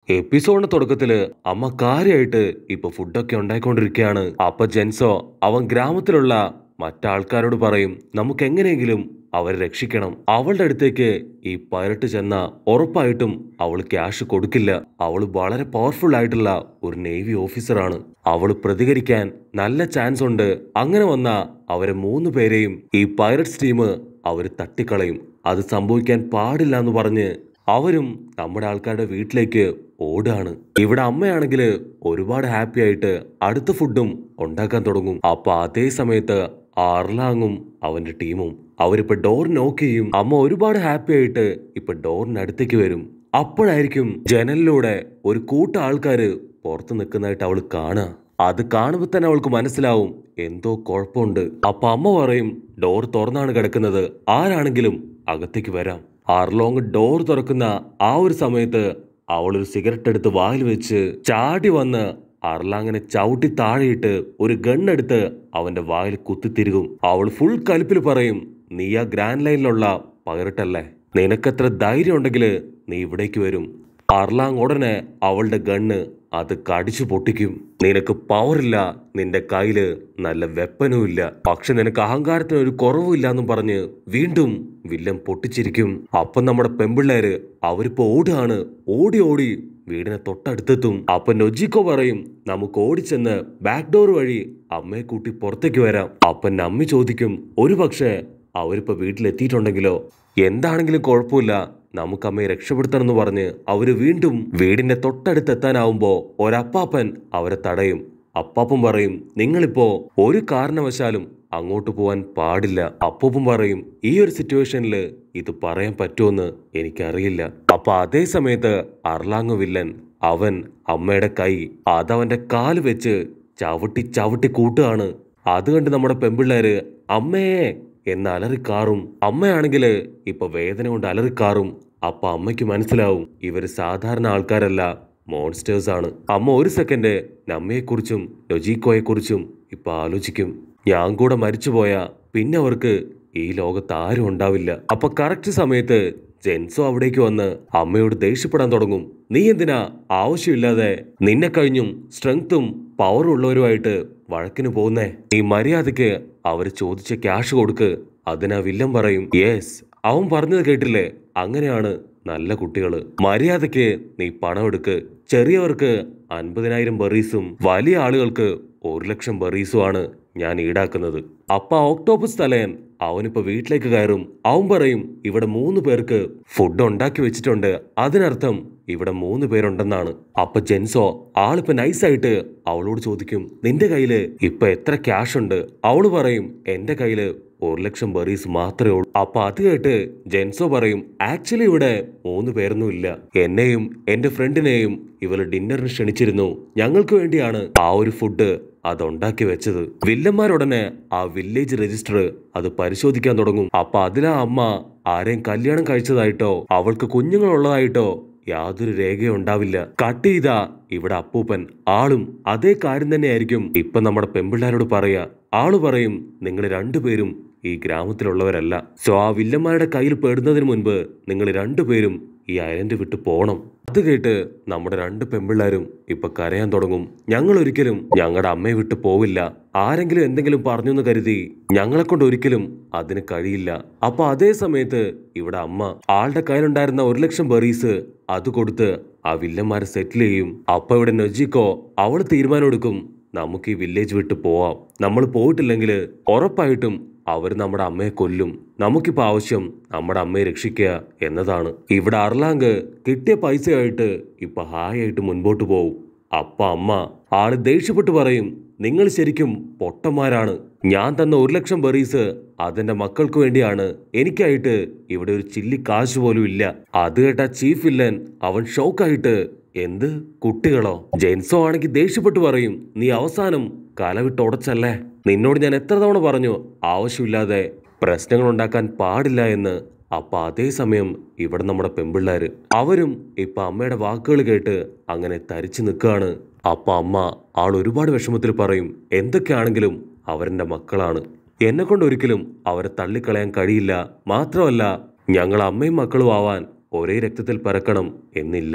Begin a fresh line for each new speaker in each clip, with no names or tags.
എപ്പിസോഡിന്റെ തുടക്കത്തില് അമ്മ കാര്യമായിട്ട് ഇപ്പൊ ഫുഡൊക്കെ ഉണ്ടായിക്കൊണ്ടിരിക്കുകയാണ് അപ്പൊ ജെൻസോ അവൻ ഗ്രാമത്തിലുള്ള മറ്റാൾക്കാരോട് പറയും നമുക്ക് എങ്ങനെയെങ്കിലും അവരെ രക്ഷിക്കണം അവളുടെ അടുത്തേക്ക് ഈ പൈലറ്റ് ചെന്ന ഉറപ്പായിട്ടും അവൾ ക്യാഷ് കൊടുക്കില്ല അവൾ വളരെ പവർഫുൾ ആയിട്ടുള്ള ഒരു നേവി ഓഫീസറാണ് അവൾ പ്രതികരിക്കാൻ നല്ല ചാൻസ് ഉണ്ട് അങ്ങനെ വന്ന അവരെ മൂന്ന് പേരെയും ഈ പൈലറ്റ്സ് ടീം അവർ തട്ടിക്കളയും അത് സംഭവിക്കാൻ പാടില്ല എന്ന് പറഞ്ഞ് അവരും നമ്മുടെ ആൾക്കാരുടെ വീട്ടിലേക്ക് ഓടാണ് ഇവിടെ അമ്മയാണെങ്കിൽ ഒരുപാട് ഹാപ്പി ആയിട്ട് അടുത്ത ഫുഡും ഉണ്ടാക്കാൻ തുടങ്ങും അപ്പൊ അതേ സമയത്ത് ആർലാങ്ങും അവന്റെ ടീമും അവരിപ്പോ ഡോർ നോക്ക് ചെയ്യും അമ്മ ഒരുപാട് ഹാപ്പി ആയിട്ട് ഇപ്പൊ ഡോറിന് അടുത്തേക്ക് വരും അപ്പോഴായിരിക്കും ജനലിലൂടെ ഒരു കൂട്ട ആൾക്കാര് പുറത്ത് നിൽക്കുന്നതായിട്ട് അവൾ കാണുക അത് കാണുമ്പോൾ തന്നെ അവൾക്ക് മനസ്സിലാവും എന്തോ കുഴപ്പമുണ്ട് അപ്പൊ അമ്മ പറയും ഡോർ തുറന്നാണ് കിടക്കുന്നത് ആരാണെങ്കിലും അകത്തേക്ക് വരാം ആർലോങ് ഡോർ തുറക്കുന്ന ആ ഒരു സമയത്ത് അവൾ ഒരു സിഗരറ്റ് എടുത്ത് വായിൽ വെച്ച് ചാടി വന്ന് അർലാങ്ങിനെ ചവിട്ടി താഴെയിട്ട് ഒരു ഗണ്ണെടുത്ത് അവന്റെ വായിൽ കുത്തിത്തിരുകും അവൾ ഫുൾ കലിപ്പിൽ പറയും നീ ആ ഗ്രാൻഡ് ലൈനിലുള്ള പകരട്ടല്ലേ നിനക്കെത്ര ധൈര്യം ഉണ്ടെങ്കിൽ നീ ഇവിടേക്ക് വരും അർലാങ് ഉടനെ അവളുടെ ഗണ്ണ് അത് കടിച്ചു പൊട്ടിക്കും നിനക്ക് പവറില്ല നിന്റെ കയ്യില് നല്ല വെപ്പനും ഇല്ല പക്ഷെ നിനക്ക് അഹങ്കാരത്തിന് ഒരു കുറവുമില്ല എന്നും പറഞ്ഞ് വീണ്ടും വില്ലൻ പൊട്ടിച്ചിരിക്കും അപ്പം നമ്മുടെ പെമ്പിള്ളേര് അവരിപ്പോ ഓടുകയാണ് ഓടി ഓടി വീടിനെ തൊട്ടടുത്തെത്തും അപ്പൊ നൊജിക്കോ പറയും നമുക്ക് ഓടിച്ചെന്ന് ബാക്ക് ഡോർ വഴി അമ്മയെ കൂട്ടി പുറത്തേക്ക് വരാം അപ്പൊ നമ്മി ചോദിക്കും ഒരു പക്ഷേ അവരിപ്പോ വീട്ടിലെത്തിയിട്ടുണ്ടെങ്കിലോ എന്താണെങ്കിലും കുഴപ്പമില്ല നമുക്ക് അമ്മയെ രക്ഷപ്പെടുത്തണമെന്ന് പറഞ്ഞ് അവര് വീണ്ടും വീടിന്റെ തൊട്ടടുത്തെത്താനാവുമ്പോ ഒരപ്പാപ്പൻ അവരെ തടയും അപ്പാപ്പൻ പറയും നിങ്ങളിപ്പോ ഒരു കാരണവശാലും അങ്ങോട്ട് പോവാൻ പാടില്ല അപ്പൂപ്പൻ പറയും ഈ ഒരു സിറ്റുവേഷനിൽ ഇത് പറയാൻ പറ്റുമെന്ന് എനിക്കറിയില്ല അപ്പൊ അതേ സമയത്ത് അർലാങ് വില്ലൻ അവൻ അമ്മയുടെ കൈ അതവന്റെ കാല് വെച്ച് ചവിട്ടി ചവിട്ടി കൂട്ടുകയാണ് അത് കണ്ട് നമ്മുടെ പെമ്പിള്ളേര് അമ്മയെ എന്ന് അലറിക്കാറും അമ്മയാണെങ്കിൽ ഇപ്പൊ വേദന കൊണ്ട് അലറിക്കാറും അപ്പൊ അമ്മയ്ക്ക് മനസ്സിലാവും ഇവര് സാധാരണ ആൾക്കാരല്ല മോൺസ്റ്റേഴ്സ് ആണ് അമ്മ ഒരു സെക്കൻഡ് നമ്മയെക്കുറിച്ചും ലൊജീക്കോയെക്കുറിച്ചും ഇപ്പൊ ആലോചിക്കും ഞാൻ കൂടെ മരിച്ചുപോയ പിന്നെ അവർക്ക് ഈ ലോകത്ത് ആരും ഉണ്ടാവില്ല അപ്പൊ കറക്റ്റ് സമയത്ത് ജെൻസോ അവിടേക്ക് വന്ന് അമ്മയോട് ദേഷ്യപ്പെടാൻ തുടങ്ങും നീ എന്തിനാ ആവശ്യമില്ലാതെ നിന്നെ കഴിഞ്ഞും സ്ട്രെങ്ത്തും പവറും ഉള്ളവരുമായിട്ട് വഴക്കിന് പോകുന്നേ നീ മര്യാദയ്ക്ക് അവര് ചോദിച്ച ക്യാഷ് കൊടുക്ക് അതിനാ വില്ലൻ പറയും യെസ് അവൻ പറഞ്ഞത് കേട്ടില്ലേ അങ്ങനെയാണ് നല്ല കുട്ടികള് മര്യാദയ്ക്ക് നീ പണം എടുക്ക് ചെറിയവർക്ക് അൻപതിനായിരം ബറീസും വലിയ ആളുകൾക്ക് ഒരു ലക്ഷം ബറീസും ആണ് ഞാൻ ഈടാക്കുന്നത് അപ്പ ഓക്ടോപ്പസ് തലയൻ അവനിപ്പോ വീട്ടിലേക്ക് കയറും അവൻ പറയും ഇവിടെ മൂന്ന് പേർക്ക് ഫുഡ് ഉണ്ടാക്കി വെച്ചിട്ടുണ്ട് അതിനർത്ഥം ഇവിടെ മൂന്ന് പേരുണ്ടെന്നാണ് അപ്പൊ ജെൻസോ ആളിപ്പോ നൈസായിട്ട് അവളോട് ചോദിക്കും നിന്റെ കയ്യില് ഇപ്പൊ എത്ര ക്യാഷ് ഉണ്ട് അവള് പറയും എന്റെ കയ്യില് ഒരു ലക്ഷം ബറീസ് മാത്രമേ ഉള്ളൂ അപ്പൊ അത് കേട്ട് ജെൻസോ പറയും ആക്ച്വലി ഇവിടെ മൂന്ന് പേരൊന്നും ഇല്ല എന്നെയും എന്റെ ഫ്രണ്ടിനെയും ഇവർ ഡിന്നറിന് ക്ഷണിച്ചിരുന്നു ഞങ്ങൾക്ക് വേണ്ടിയാണ് ആ ഒരു ഫുഡ് അത് ഉണ്ടാക്കി വെച്ചത് വില്ലന്മാരുടനെ ആ വില്ലേജ് രജിസ്റ്റർ അത് പരിശോധിക്കാൻ തുടങ്ങും അപ്പൊ അതിലാ അമ്മ ആരെയും കല്യാണം കഴിച്ചതായിട്ടോ അവൾക്ക് കുഞ്ഞുങ്ങളുള്ളതായിട്ടോ യാതൊരു രേഖയും ഉണ്ടാവില്ല കട്ട് ചെയ്താ ഇവിടെ അപ്പൂപ്പൻ ആളും അതേ കാര്യം തന്നെയായിരിക്കും ഇപ്പൊ നമ്മുടെ പെമ്പിള്ളാരോട് പറയാ ആള് പറയും നിങ്ങൾ രണ്ടുപേരും ഈ ഗ്രാമത്തിലുള്ളവരല്ല സോ ആ വില്ലന്മാരുടെ കയ്യിൽ പെടുന്നതിന് മുൻപ് നിങ്ങൾ രണ്ടുപേരും ഈ ഐലൻഡ് വിട്ട് പോണം അത് കേട്ട് നമ്മുടെ രണ്ട് പെമ്പിള്ളാരും ഇപ്പൊ കരയാൻ തുടങ്ങും ഞങ്ങൾ ഒരിക്കലും ഞങ്ങളുടെ അമ്മയെ വിട്ട് പോവില്ല ആരെങ്കിലും എന്തെങ്കിലും പറഞ്ഞു എന്ന് കരുതി ഞങ്ങളെ കൊണ്ട് ഒരിക്കലും അതിന് കഴിയില്ല അപ്പൊ അതേ സമയത്ത് ഇവിടെ അമ്മ ആളുടെ കയ്യിലുണ്ടായിരുന്ന ഒരു ലക്ഷം ബറീസ് അത് കൊടുത്ത് ആ വില്ലന്മാരെ സെറ്റിൽ ചെയ്യും അപ്പൊ ഇവിടെ നൊജിക്കോ അവൾ തീരുമാനം എടുക്കും നമുക്ക് ഈ വില്ലേജ് വിട്ട് പോവാം നമ്മൾ പോയിട്ടില്ലെങ്കിൽ ഉറപ്പായിട്ടും അവർ നമ്മുടെ അമ്മയെ കൊല്ലും നമുക്കിപ്പോ ആവശ്യം നമ്മുടെ അമ്മയെ രക്ഷിക്കുക എന്നതാണ് ഇവിടെ അർലാങ്ക് കിട്ടിയ പൈസയായിട്ട് ഇപ്പൊ ഹായ് ആയിട്ട് മുൻപോട്ട് പോവും അപ്പ അമ്മ ആള് ദേഷ്യപ്പെട്ട് പറയും നിങ്ങൾ ശരിക്കും പൊട്ടന്മാരാണ് ഞാൻ തന്ന ഒരു ലക്ഷം ബറീസ് അതെന്റെ മക്കൾക്ക് വേണ്ടിയാണ് എനിക്കായിട്ട് ഇവിടെ ഒരു ചില്ലി കാശ് പോലും ഇല്ല അത് കേട്ട ചീഫ് വില്ലൻ അവൻ ഷോക്കായിട്ട് എന്ത് കുട്ടികളോ ജെൻസോ ആണെങ്കിൽ ദേഷ്യപ്പെട്ട് പറയും നീ അവസാനം കലവിട്ട് ഉടച്ചല്ലേ നിന്നോട് ഞാൻ എത്ര തവണ പറഞ്ഞു ആവശ്യമില്ലാതെ പ്രശ്നങ്ങൾ ഉണ്ടാക്കാൻ പാടില്ല എന്ന് അപ്പൊ അതേ സമയം ഇവിടെ നമ്മുടെ പെമ്പിള്ളാര് അവരും ഇപ്പൊ അമ്മയുടെ വാക്കുകൾ കേട്ട് അങ്ങനെ തരിച്ചു നിൽക്കുകയാണ് അപ്പൊ അമ്മ ആൾ ഒരുപാട് വിഷമത്തിൽ പറയും എന്തൊക്കെയാണെങ്കിലും അവരെന്റെ മക്കളാണ് എന്നെ കൊണ്ട് ഒരിക്കലും അവരെ തള്ളിക്കളയാൻ കഴിയില്ല മാത്രമല്ല ഞങ്ങൾ അമ്മയും മക്കളും ആവാൻ ഒരേ രക്തത്തിൽ പിറക്കണം എന്നില്ല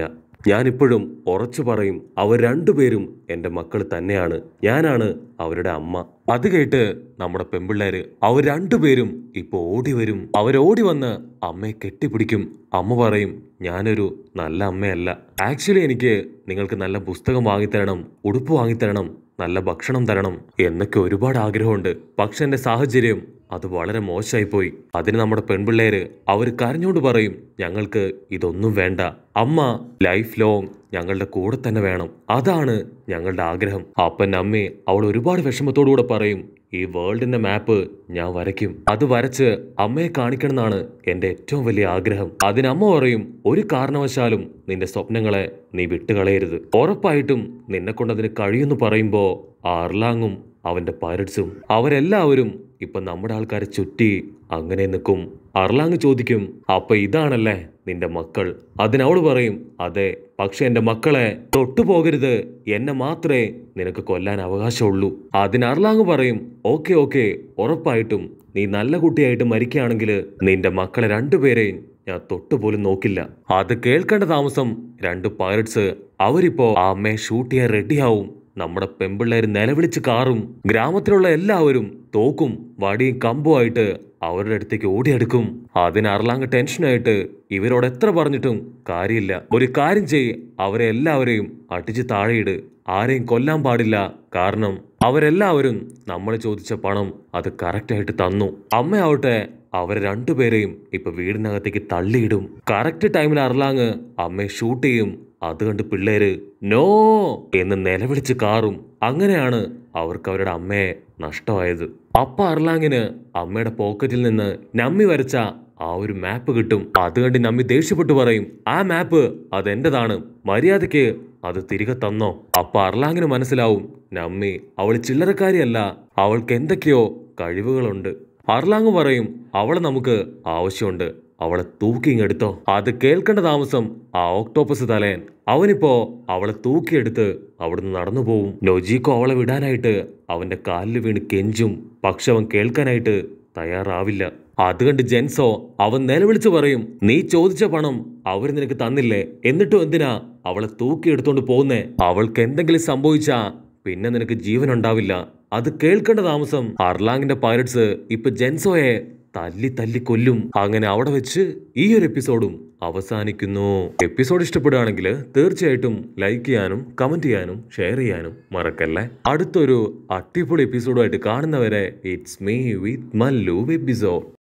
ഞാനിപ്പോഴും ഉറച്ചു പറയും അവർ രണ്ടുപേരും എൻ്റെ മക്കൾ തന്നെയാണ് ഞാനാണ് അവരുടെ അമ്മ അത് കേട്ട് നമ്മുടെ പെമ്പിള്ളേര് അവർ രണ്ടുപേരും ഇപ്പൊ ഓടി വരും അവരോടി വന്ന് അമ്മയെ കെട്ടിപ്പിടിക്കും അമ്മ പറയും ഞാനൊരു നല്ല അമ്മയല്ല ആക്ച്വലി എനിക്ക് നിങ്ങൾക്ക് നല്ല പുസ്തകം വാങ്ങിത്തരണം ഉടുപ്പ് വാങ്ങിത്തരണം നല്ല ഭക്ഷണം തരണം എന്നൊക്കെ ഒരുപാട് ആഗ്രഹമുണ്ട് പക്ഷെ എന്റെ സാഹചര്യം അത് വളരെ മോശമായി പോയി അതിന് നമ്മുടെ പെൺപിള്ളേര് അവർ കരഞ്ഞോണ്ട് പറയും ഞങ്ങൾക്ക് ഇതൊന്നും വേണ്ട അമ്മ ലൈഫ് ലോങ് ഞങ്ങളുടെ കൂടെ തന്നെ വേണം അതാണ് ഞങ്ങളുടെ ആഗ്രഹം അപ്പൻ അമ്മേ അവൾ ഒരുപാട് വിഷമത്തോടുകൂടെ പറയും ഈ വേൾഡിന്റെ മാപ്പ് ഞാൻ വരയ്ക്കും അത് വരച്ച് അമ്മയെ കാണിക്കണമെന്നാണ് എന്റെ ഏറ്റവും വലിയ ആഗ്രഹം അതിന് അമ്മ പറയും ഒരു കാരണവശാലും നിന്റെ സ്വപ്നങ്ങളെ നീ വിട്ടുകളയരുത് ഉറപ്പായിട്ടും നിന്നെ കൊണ്ടതിന് കഴിയുമെന്ന് പറയുമ്പോ ആ അർലാങ്ങും അവന്റെ പൈററ്റ്സും അവരെല്ലാവരും ഇപ്പൊ നമ്മുടെ ആൾക്കാരെ ചുറ്റി അങ്ങനെ നിൽക്കും അർലാങ് ചോദിക്കും അപ്പൊ ഇതാണല്ലേ നിന്റെ മക്കൾ അതിനവള് പറയും അതെ പക്ഷെ എന്റെ മക്കളെ തൊട്ടുപോകരുത് എന്നെ മാത്രമേ നിനക്ക് കൊല്ലാൻ അവകാശമുള്ളൂ അതിന് അർലാങ് പറയും ഓക്കെ ഓക്കെ ഉറപ്പായിട്ടും നീ നല്ല കുട്ടിയായിട്ട് മരിക്കുകയാണെങ്കിൽ നിന്റെ മക്കളെ രണ്ടുപേരെയും ഞാൻ തൊട്ടുപോലും നോക്കില്ല അത് കേൾക്കേണ്ട താമസം രണ്ട് പൈററ്റ്സ് അവരിപ്പോ ആ അമ്മയെ ഷൂട്ട് ചെയ്യാൻ റെഡിയാവും നമ്മുടെ പെമ്പിള്ളേർ നിലവിളിച്ച് കാറും ഗ്രാമത്തിലുള്ള എല്ലാവരും തോക്കും വടിയും കമ്പുമായിട്ട് അവരുടെ അടുത്തേക്ക് ഓടിയെടുക്കും അതിന് അർലാങ് ടെൻഷനായിട്ട് ഇവരോട് എത്ര പറഞ്ഞിട്ടും കാര്യമില്ല ഒരു കാര്യം ചെയ്യ് അവരെ എല്ലാവരെയും അടിച്ച് താഴെയിട് ആരെയും കൊല്ലാൻ പാടില്ല കാരണം അവരെല്ലാവരും നമ്മൾ ചോദിച്ച പണം അത് കറക്റ്റായിട്ട് തന്നു അമ്മയാവട്ടെ അവരെ രണ്ടുപേരെയും ഇപ്പൊ വീടിനകത്തേക്ക് തള്ളിയിടും കറക്റ്റ് ടൈമിൽ അർലാങ് അമ്മയെ ഷൂട്ട് ചെയ്യും അത് കണ്ട് പിള്ളേര് നോ എന്ന് നിലവിളിച്ച് കാറും അങ്ങനെയാണ് അവർക്ക് അവരുടെ അമ്മയെ നഷ്ടമായത് അപ്പ അർലാങ്ങിന് അമ്മയുടെ പോക്കറ്റിൽ നിന്ന് നമ്മി വരച്ച ആ ഒരു മാപ്പ് കിട്ടും അത് കണ്ട് നമ്മി ദേഷ്യപ്പെട്ടു പറയും ആ മാപ്പ് അതെന്റേതാണ് മര്യാദയ്ക്ക് അത് തിരികെ തന്നോ അപ്പൊ അർലാങ്ങിന് മനസ്സിലാവും നമ്മി അവൾ ചില്ലറക്കാരിയല്ല അവൾക്ക് എന്തൊക്കെയോ കഴിവുകളുണ്ട് അർലാങ് പറയും അവളെ നമുക്ക് ആവശ്യമുണ്ട് അവളെ തൂക്കിങ്ങെടുത്തോ അത് കേൾക്കേണ്ട താമസം ആ ഓക്ടോപ്പസ് തലയൻ അവനിപ്പോ അവളെ തൂക്കിയെടുത്ത് അവിടുന്ന് നടന്നു പോവും നൊജീക്കോ അവളെ വിടാനായിട്ട് അവന്റെ കാലിൽ വീണ് കെഞ്ചും പക്ഷെ അവൻ കേൾക്കാനായിട്ട് തയ്യാറാവില്ല അത് കണ്ട് ജെൻസോ അവൻ നിലവിളിച്ചു പറയും നീ ചോദിച്ച പണം അവർ നിനക്ക് തന്നില്ലേ എന്നിട്ടും എന്തിനാ അവളെ തൂക്കിയെടുത്തോണ്ട് പോകുന്നേ അവൾക്ക് എന്തെങ്കിലും സംഭവിച്ചാ പിന്നെ നിനക്ക് ജീവൻ ഉണ്ടാവില്ല അത് കേൾക്കേണ്ട താമസം അർലാങ്ങിന്റെ പൈററ്റ്സ് ഇപ്പൊ ജെൻസോയെ തല്ലി തല്ലി കൊല്ലും അങ്ങനെ അവിടെ വെച്ച് ഈ ഒരു എപ്പിസോഡും അവസാനിക്കുന്നു എപ്പിസോഡ് ഇഷ്ടപ്പെടുകയാണെങ്കിൽ തീർച്ചയായിട്ടും ലൈക്ക് ചെയ്യാനും കമന്റ് ചെയ്യാനും ഷെയർ ചെയ്യാനും മറക്കല്ലേ അടുത്തൊരു അടിപൊളി എപ്പിസോഡുമായിട്ട് കാണുന്നവരെ it's me with Mallu episode